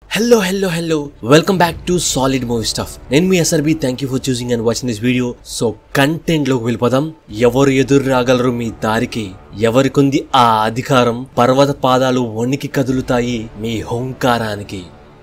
hello hello hello welcome back to solid movie stuff నేను మీ SRB thank you for choosing and watching this video so content లోకి వెళ్ళిపోదాం ఎవరు ఎదురు రాగలరు మీ దారికి ఎవరికుంది ఆ అధికారం పర్వత పాదాలు వణికి కదులుతాయి మీ హోంకారానికి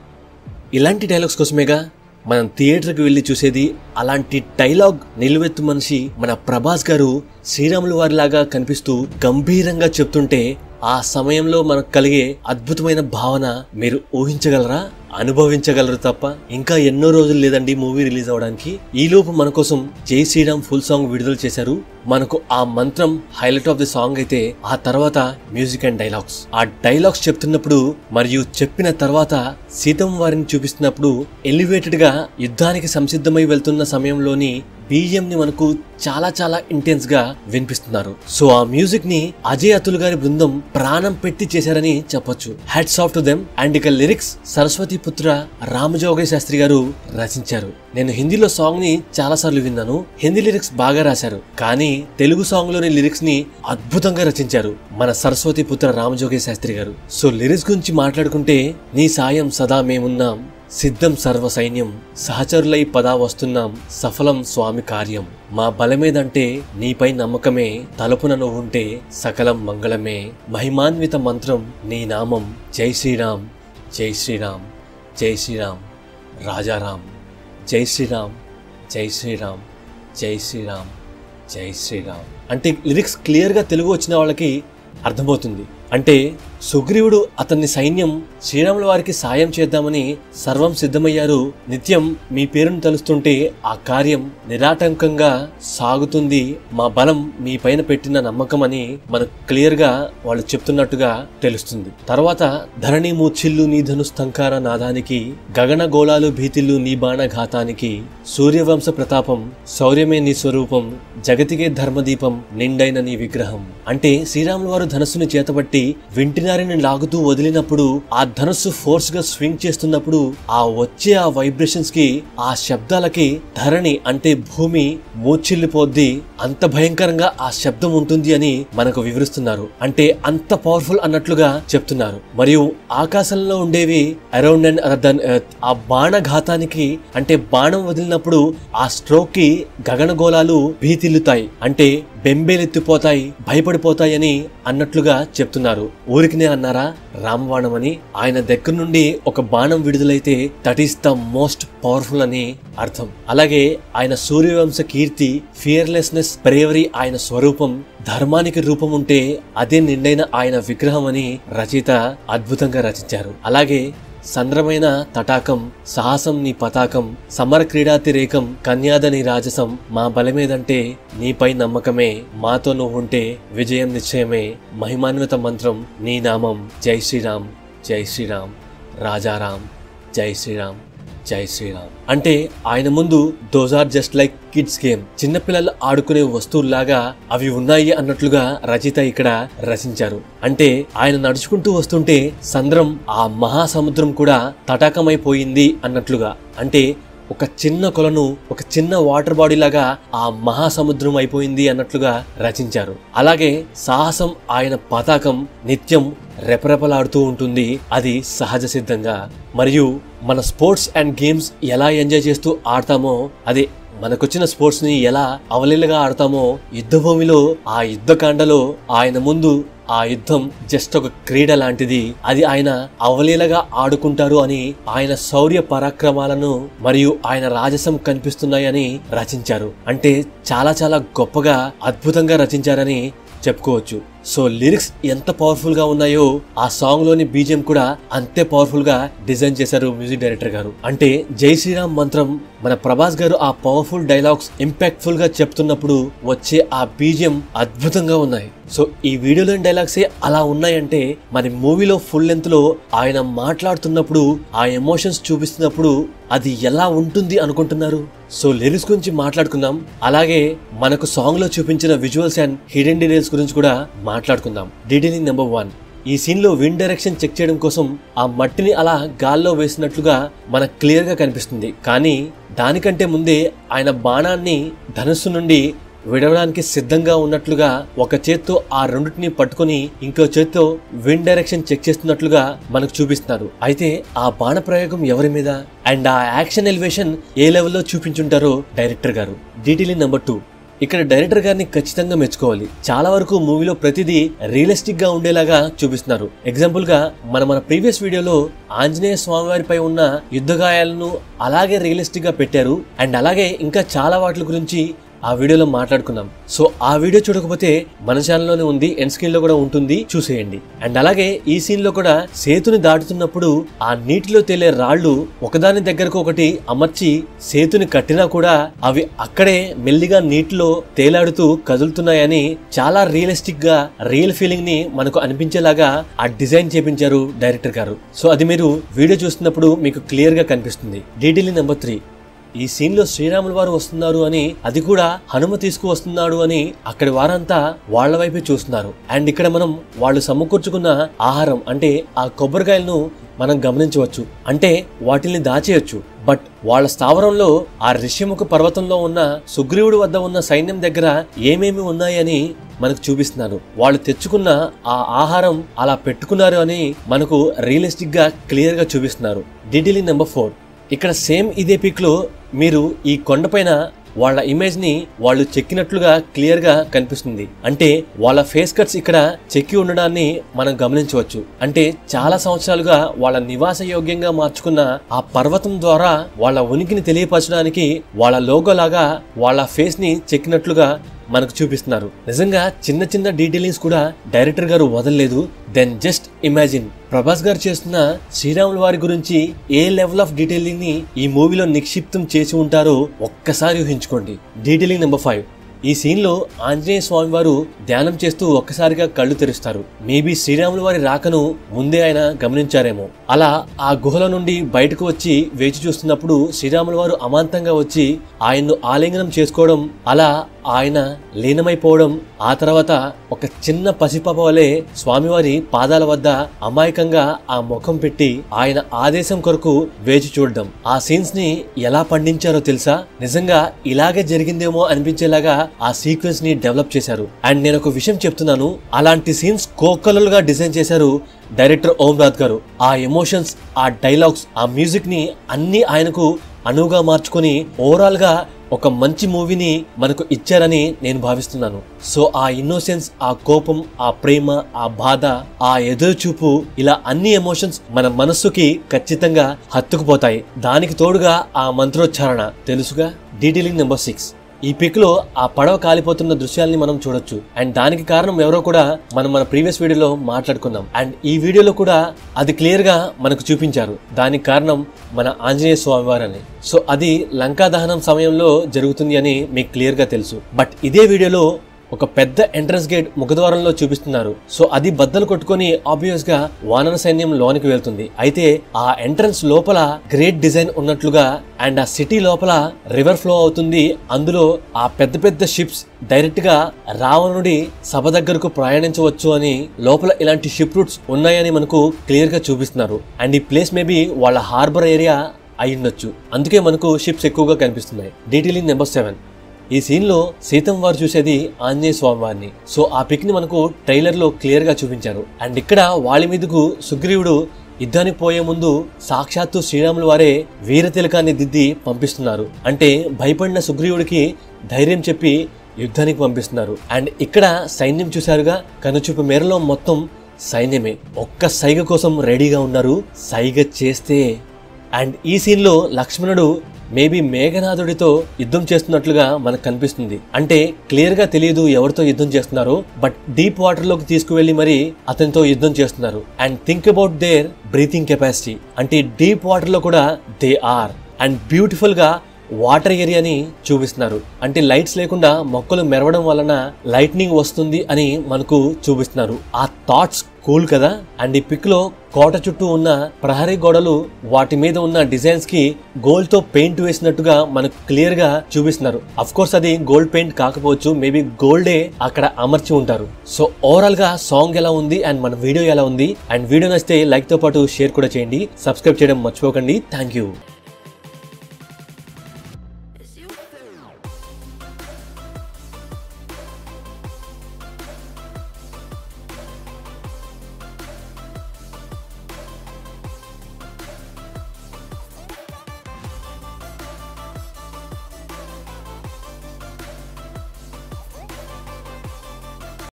ఇలాంటి డైలాగ్స్ కోసమేగా మనం థియేటర్కి వెళ్ళి చూసేది అలాంటి డైలాగ్ నిలువెత్తు మనిషి మన ప్రభాస్ గారు శ్రీరాములు వారిలాగా కనిపిస్తూ గంభీరంగా చెప్తుంటే ఆ సమయంలో మనకు కలిగే అద్భుతమైన భావన మీరు ఊహించగలరా అనుభవించగలరు తప్ప ఇంకా ఎన్నో రోజులు లేదండి మూవీ రిలీజ్ అవడానికి ఈ లోపు మన కోసం జై శ్రీరామ్ ఫుల్ సాంగ్ విడుదల చేశారు మనకు ఆ మంత్రం హైలైట్ ఆఫ్ ది సాంగ్ అయితే ఆ తర్వాత మ్యూజిక్ అండ్ డైలాగ్స్ ఆ డైలాగ్స్ చెప్తున్నప్పుడు మరియు చెప్పిన తర్వాత సీతమ్మ వారిని చూపిస్తున్నప్పుడు ఎలివేటెడ్ గా యుద్ధానికి సంసిద్ధమై వెళ్తున్న సమయంలోని బీజిఎం ని మనకు చాలా చాలా ఇంటెన్స్ గా వినిపిస్తున్నారు సో ఆ మ్యూజిక్ ని అజయ్ అతుల్ గారి బృందం ప్రాణం పెట్టి చేశారని చెప్పొచ్చు hats off to them and ఇక లిరిక్స్ సరస్వతి పుత్ర రామజోగయ్య శాస్త్రి గారు రచించారు నేను హిందీలో సాంగ్ ని చాలా సార్లు విన్నాను హిందీ లిరిక్స్ బాగా రాశారు కానీ తెలుగు సాంగ్ లోని లిరిక్స్ ని అద్భుతంగా రచించారు మన సరస్వతి పుత్ర రామజోగయ్య శాస్త్రి గారు సో లిరిక్స్ గురించి మాట్లాడుకుంటే నీ సాయం సదా మేమున్నాం సిద్ధం సర్వ సైన్యం సహచరులై పదా వస్తున్నాం సఫలం స్వామి కార్యం మా బలమేదంటే నీపై నమ్మకమే తలుపున నువ్వుంటే సకలం మంగళమే మహిమాన్విత మంత్రం నీ నామం జై శ్రీరామ్ జై శ్రీరామ్ జై శ్రీరామ్ రాజారాం జై శ్రీరామ్ జై శ్రీరామ్ జై శ్రీరామ్ జై శ్రీరామ్ అంటే లిరిక్స్ క్లియర్గా తెలుగు వచ్చిన వాళ్ళకి అర్థమవుతుంది అంటే సుగ్రీవుడు అతన్ని సైన్యం శ్రీరాముల వారికి సాయం చేద్దామని సర్వం సిద్ధమయ్యారు నిత్యం మీ పేరును తలుస్తుంటే ఆ కార్యం నిరాటంకంగా సాగుతుంది మా బలం మీ పైన పెట్టిన నమ్మకం అని మనకు క్లియర్ గా వాళ్ళు చెప్తున్నట్టుగా తెలుస్తుంది తర్వాత ధరణి మూర్చిల్లు నీ ధనుస్తంకార నాదానికి గగన గోళాలు భీతిల్లు నీ బాణఘాతానికి సూర్యవంశ ప్రతాపం శౌర్యమే నీ స్వరూపం జగతికే ధర్మదీపం నిండైన నీ విగ్రహం అంటే శ్రీరాముల వారు ధనస్సుని చేతబట్టి వెంటినారిని లాగుతూ వదిలినప్పుడు ఆ ధనస్సు ఫోర్స్ గా స్వింగ్ చేస్తున్నప్పుడు ఆ వచ్చే ఆ వైబ్రేషన్స్ కి ఆ శబ్దాలకి ధరణి అంటే భూమి మూర్చిల్లిపోద్ది అంత భయంకరంగా ఆ శబ్దం ఉంటుంది అని మనకు వివరిస్తున్నారు అంటే అంత పవర్ఫుల్ అన్నట్లుగా చెప్తున్నారు మరియు ఆకాశంలో ఉండేవి around and other than earth ఆ బాణఘాతానికి అంటే బాణం వదిలినప్పుడు ఆ స్ట్రోక్ కి గగనగోళాలు భీతిల్లుతాయి అంటే బెంబేలెత్తిపోతాయి భయపడిపోతాయని అన్నట్లుగా చెప్తున్నారు ఊరికినే అన్నారా రామబాణం అని ఆయన దగ్గర నుండి ఒక బాణం విడుదలైతే that is the most powerful అని అర్థం అలాగే ఆయన సూర్యవంశ కీర్తి ఫియర్లెస్నెస్ బ్రేవరీ ఆయన స్వరూపం ధర్మానికి రూపం ఉంటే అదే నిండైన ఆయన విగ్రహం అని రచయిత అద్భుతంగా రచించారు అలాగే సంద్రమైన తటాకం సాహసం నీ పతాకం సమర క్రీడాతిరేకం కన్యాదని రాజసం మా బలమేదంటే నీపై నమ్మకమే మాతో నువ్వుంటే విజయం నిశ్చయమే మహిమాన్విత మంత్రం నీ నామం జై శ్రీరామ్ జై శ్రీరామ్ రాజారాం జై శ్రీరామ్ జై శ్రీరామ్ అంటే ఆయన ముందు those are just like kids game చిన్నపిల్లలు ఆడుకునే వస్తువుల్లాగా అవి ఉన్నాయి అన్నట్లుగా రచయిత ఇక్కడ రచించారు అంటే ఆయన నడుచుకుంటూ వస్తుంటే సంద్రం ఆ మహాసముద్రం కూడా తటాకమైపోయింది అన్నట్లుగా అంటే ఒక చిన్న కొలను ఒక చిన్న వాటర్ బాడీ లాగా ఆ మహాసముద్రం అయిపోయింది అన్నట్లుగా రచించారు అలాగే సాహసం ఆయన పతాకం నిత్యం రెపరెపలాడుతూ ఉంటుంది అది సహజ సిద్ధంగా మరియు మన స్పోర్ట్స్ అండ్ గేమ్స్ ఎలా ఎంజాయ్ చేస్తూ ఆడతామో అదే మనకొచ్చిన స్పోర్ట్స్ ని ఎలా అవలీలగా ఆడతామో యుద్ధ భూమిలో ఆ యుద్ధకాండలో ఆయన ముందు ఆ యుద్ధం జస్ట్ ఒక క్రీడ లాంటిది అది ఆయన అవలీలగా ఆడుకుంటారు అని ఆయన శౌర్య పరాక్రమాలను మరియు ఆయన రాజసం కనిపిస్తున్నాయని రచించారు అంటే చాలా చాలా గొప్పగా అద్భుతంగా రచించారని చెప్పుకోవచ్చు సో లిరిక్స్ ఎంత పవర్ఫుల్ గా ఉన్నాయో ఆ సాంగ్ లోని బీజియం కూడా అంతే పవర్ఫుల్ గా డిజైన్ చేశారు మ్యూజిక్ డైరెక్టర్ గారు అంటే జై శ్రీరామ్ మంత్రం మన ప్రభాస్ గారు ఆ పవర్ఫుల్ డైలాగ్స్ ఇంపాక్ట్ఫుల్ గా చెప్తున్నప్పుడు వచ్చే ఆ బీజియం అద్భుతంగా ఉన్నాయి సో ఈ వీడియోలోని డైలాగ్సే అలా ఉన్నాయంటే మరి మూవీలో ఫుల్ లెంత్ లో ఆయన మాట్లాడుతున్నప్పుడు ఆ ఎమోషన్స్ చూపిస్తున్నప్పుడు అది ఎలా ఉంటుంది అనుకుంటున్నారు సో లిరిక్స్ గురించి మాట్లాడుకుందాం అలాగే మనకు సాంగ్ లో చూపించిన విజువల్స్ అండ్ హిడెన్ డీటెయిల్స్ గురించి కూడా మాట్లాడుకుందాం డీటెయిలింగ్ నెంబర్ వన్ ఈ సీన్ లో విండ్ డైరెక్షన్ చెక్ చేయడం కోసం ఆ మట్టిని అలా గాల్లో వేసినట్లుగా మనకు క్లియర్ గా కనిపిస్తుంది కానీ దానికంటే ముందే ఆయన బాణాన్ని ధనుస్సు నుండి విడవడానికి సిద్ధంగా ఉన్నట్లుగా ఒక చేత్తో ఆ రెండింటిని పట్టుకొని ఇంకో చేత్తో విండ్ డైరెక్షన్ చెక్ చేస్తున్నట్లుగా మనకు చూపిస్తున్నారు అయితే ఆ బాణ ప్రయోగం ఎవరి మీద అండ్ ఆ యాక్షన్ ఎలివేషన్ ఏ లెవెల్లో చూపించుంటారో డైరెక్టర్ గారు డీటెయిలింగ్ నెంబర్ టూ ఇక్కడ డైరెక్టర్ గారిని ఖచ్చితంగా మెచ్చుకోవాలి చాలా వరకు మూవీలో ప్రతిదీ రియలిస్టిక్ గా ఉండేలాగా చూపిస్తున్నారు ఎగ్జాంపుల్ గా మన మన ప్రీవియస్ వీడియోలో ఆంజనేయ స్వామి వారిపై ఉన్న యుద్ధ గాయాలను అలాగే రియలిస్టిక్ గా పెట్టారు అండ్ అలాగే ఇంకా చాలా వాటి గురించి ఆ వీడియోలో మాట్లాడుకున్నాం సో ఆ వీడియో చూడకపోతే మన ఛానల్లోనే ఉంది ఎండ్ స్క్రీన్ లో కూడా ఉంటుంది చూసేయండి అండ్ అలాగే ఈ సీన్ లో కూడా సేతుని దాటుతున్నప్పుడు ఆ నీటిలో తేలే రాళ్లు ఒకదాని దగ్గరకు ఒకటి అమర్చి సేతుని కట్టినా కూడా అవి అక్కడే మెల్లిగా నీటిలో తేలాడుతూ కదులుతున్నాయని చాలా రియలిస్టిక్ గా రియల్ ఫీలింగ్ ని మనకు అనిపించేలాగా ఆ డిజైన్ చేపించారు డైరెక్టర్ గారు సో అది మీరు వీడియో చూస్తున్నప్పుడు మీకు క్లియర్ గా కనిపిస్తుంది డీటెయిల్ నెంబర్ త్రీ ఈ సీన్ లో శ్రీరాముల వారు వస్తున్నారు అని అది కూడా హనుమ తీసుకువస్తున్నాడు అని అక్కడి వారంతా వాళ్ళ వైపే చూస్తున్నారు అండ్ ఇక్కడ మనం వాళ్ళు సమకూర్చుకున్న ఆహారం అంటే ఆ కొబ్బరికాయలను మనం గమనించవచ్చు అంటే వాటిని దాచేయొచ్చు బట్ వాళ్ళ స్థావరంలో ఆ ఋష్యముఖ పర్వతంలో ఉన్న సుగ్రీవుడి వద్ద ఉన్న సైన్యం దగ్గర ఏమేమి ఉన్నాయని మనకు చూపిస్తున్నారు వాళ్ళు తెచ్చుకున్న ఆ ఆహారం అలా పెట్టుకున్నారు అని మనకు రియలిస్టిక్ గా క్లియర్ గా చూపిస్తున్నారు డీటెయిలింగ్ నెంబర్ ఫోర్ ఇక్కడ సేమ్ ఇదే పిక్ లో మీరు ఈ కొండపైన వాళ్ళ ఇమేజ్ ని వాళ్ళు చెక్కినట్లుగా క్లియర్ గా కనిపిస్తుంది అంటే వాళ్ళ ఫేస్ కట్స్ ఇక్కడ చెక్కి ఉండడాన్ని మనం గమనించవచ్చు అంటే చాలా సంవత్సరాలుగా వాళ్ళ నివాస యోగ్యంగా మార్చుకున్న ఆ పర్వతం ద్వారా వాళ్ళ ఉనికిని తెలియపరచడానికి వాళ్ళ లోగో లాగా వాళ్ళ ఫేస్ ని చెక్కినట్లుగా మనకు చూపిస్తున్నారు నిజంగా చిన్న చిన్న డీటెయిలింగ్స్ కూడా డైరెక్టర్ గారు వదలలేదు దెన్ జస్ట్ ఇమాజిన్ ప్రభాస్ గారు చేస్తున్న శ్రీరాముల వారి గురించి ఏ లెవెల్ ఆఫ్ డీటెయిలింగ్ ని ఈ మూవీలో నిక్షిప్తం చేసి ఉంటారో ఒక్కసారి ఊహించుకోండి డీటెయిలింగ్ నెంబర్ ఫైవ్ ఈ సీన్ లో ఆంజనేయ స్వామి వారు ధ్యానం చేస్తూ ఒక్కసారిగా కళ్ళు తెరుస్తారు మేబీ శ్రీరాముల వారి రాకను ముందే ఆయన గమనించారేమో అలా ఆ గుహల నుండి బయటకు వచ్చి వేచి చూస్తున్నప్పుడు శ్రీరాముల వారు అమాంతంగా వచ్చి ఆయన్ను ఆలింగనం చేసుకోవడం అలా ఆయన లీనమైపోవడం ఆ తర్వాత ఒక చిన్న పసిపాప వలె స్వామివారి పాదాల వద్ద అమాయకంగా ఆ ముఖం పెట్టి ఆయన ఆదేశం కొరకు వేచి చూడడం ఆ సీన్స్ ని ఎలా పండించారో తెలుసా నిజంగా ఇలాగే జరిగిందేమో అనిపించేలాగా ఆ సీక్వెన్స్ ని డెవలప్ చేశారు అండ్ నేను ఒక విషయం చెప్తున్నాను అలాంటి సీన్స్ కోకలలుగా డిజైన్ చేశారు డైరెక్టర్ ఓం రాథ్ గారు ఆ ఎమోషన్స్ ఆ డైలాగ్స్ ఆ మ్యూజిక్ ని అన్ని ఆయనకు అనువుగా మార్చుకొని ఓవరాల్ గా ఒక మంచి మూవీని మనకు ఇచ్చారని నేను భావిస్తున్నాను సో ఆ ఇన్నోసెన్స్ ఆ కోపం ఆ ప్రేమ ఆ బాధ ఆ ఎదురు చూపు ఇలా అన్ని ఎమోషన్స్ మన మనస్సుకి ఖచ్చితంగా హత్తుకుపోతాయి దానికి తోడుగా ఆ మంత్రోచ్చారణ తెలుసుగా డీటెయిలింగ్ నెంబర్ సిక్స్ ఈ పిక్ లో ఆ పడవ కాలిపోతున్న దృశ్యాల్ని మనం చూడొచ్చు అండ్ దానికి కారణం ఎవరో కూడా మనం మన ప్రీవియస్ వీడియోలో మాట్లాడుకున్నాం అండ్ ఈ వీడియోలో కూడా అది క్లియర్ గా మనకు చూపించారు దానికి కారణం మన ఆంజనేయ స్వామి వారని సో అది లంకా దహనం సమయంలో జరుగుతుంది అని మీకు క్లియర్ గా తెలుసు బట్ ఇదే వీడియోలో ఒక పెద్ద ఎంట్రన్స్ గేట్ ముఖద్వారంలో చూపిస్తున్నారు సో అది బద్దలు కొట్టుకొని ఆబ్వియస్ గా వానర సైన్యం లోనికి వెళ్తుంది అయితే ఆ ఎంట్రన్స్ లోపల గ్రేట్ డిజైన్ ఉన్నట్లుగా అండ్ ఆ సిటీ లోపల రివర్ ఫ్లో అవుతుంది అందులో ఆ పెద్ద పెద్ద షిప్స్ డైరెక్ట్ గా రావణుడి సభ దగ్గరకు ప్రయాణించవచ్చు అని లోపల ఇలాంటి షిప్ రూట్స్ ఉన్నాయని మనకు క్లియర్ గా చూపిస్తున్నారు అండ్ ఈ ప్లేస్ మేబీ వాళ్ళ హార్బర్ ఏరియా అయి ఉండొచ్చు అందుకే మనకు షిప్స్ ఎక్కువగా కనిపిస్తున్నాయి డీటెయిలింగ్ నెంబర్ సెవెన్ ఈ సీన్ లో సీతం వారు చూసేది ఆంజనేయ స్వామి వారిని సో ఆ పిక్ ని మనకు ట్రైలర్ లో క్లియర్ గా చూపించారు అండ్ ఇక్కడ వాళ్ళ మీదకు సుగ్రీవుడు యుద్ధానికి పోయే ముందు సాక్షాత్తు శ్రీరాముల వారే వీర తిలకాన్ని దిద్ది పంపిస్తున్నారు అంటే భయపడిన సుగ్రీవుడికి ధైర్యం చెప్పి యుద్ధానికి పంపిస్తున్నారు అండ్ ఇక్కడ సైన్యం చూశారుగా కనుచూపు మేరలో మొత్తం సైన్యమే ఒక్క సైగ కోసం రెడీగా ఉన్నారు సైగ చేస్తే అండ్ ఈ సీన్ లో లక్ష్మణుడు మేబీ మేఘనాథుడితో యుద్ధం చేస్తున్నట్లుగా మనకు కనిపిస్తుంది అంటే క్లియర్ గా తెలియదు ఎవరితో యుద్ధం చేస్తున్నారో బట్ డీప్ వాటర్ లోకి తీసుకువెళ్లి మరి అతనితో యుద్ధం చేస్తున్నారు and think about there breathing capacity అంటే డీప్ వాటర్ లో కూడా దే ఆర్ అండ్ బ్యూటిఫుల్ గా వాటర్ ఏరియాని చూపిస్తున్నారు అంటే లైట్స్ లేకుండా మొక్కలు మెరవడం వలన లైట్నింగ్ వస్తుంది అని మనకు చూపిస్తున్నారు ఆ థాట్స్ కూల్ కదా అండ్ ఈ పిక్ లో కోట చుట్టూ ఉన్న ప్రహరీ గోడలు వాటి మీద ఉన్న డిజైన్స్ కి గోల్డ్ తో పెయింట్ వేసినట్టుగా మనకు క్లియర్ గా చూపిస్తున్నారు అఫ్ కోర్స్ అది గోల్డ్ పెయింట్ కాకపోవచ్చు మేబీ గోల్డే అక్కడ అమర్చి ఉంటారు సో ఓవరాల్ గా సాంగ్ ఎలా ఉంది అండ్ మన వీడియో ఎలా ఉంది అండ్ వీడియో నచ్చితే లైక్ తో పాటు షేర్ కూడా చేయండి సబ్స్క్రైబ్ చేయడం మర్చిపోకండి థ్యాంక్ యూ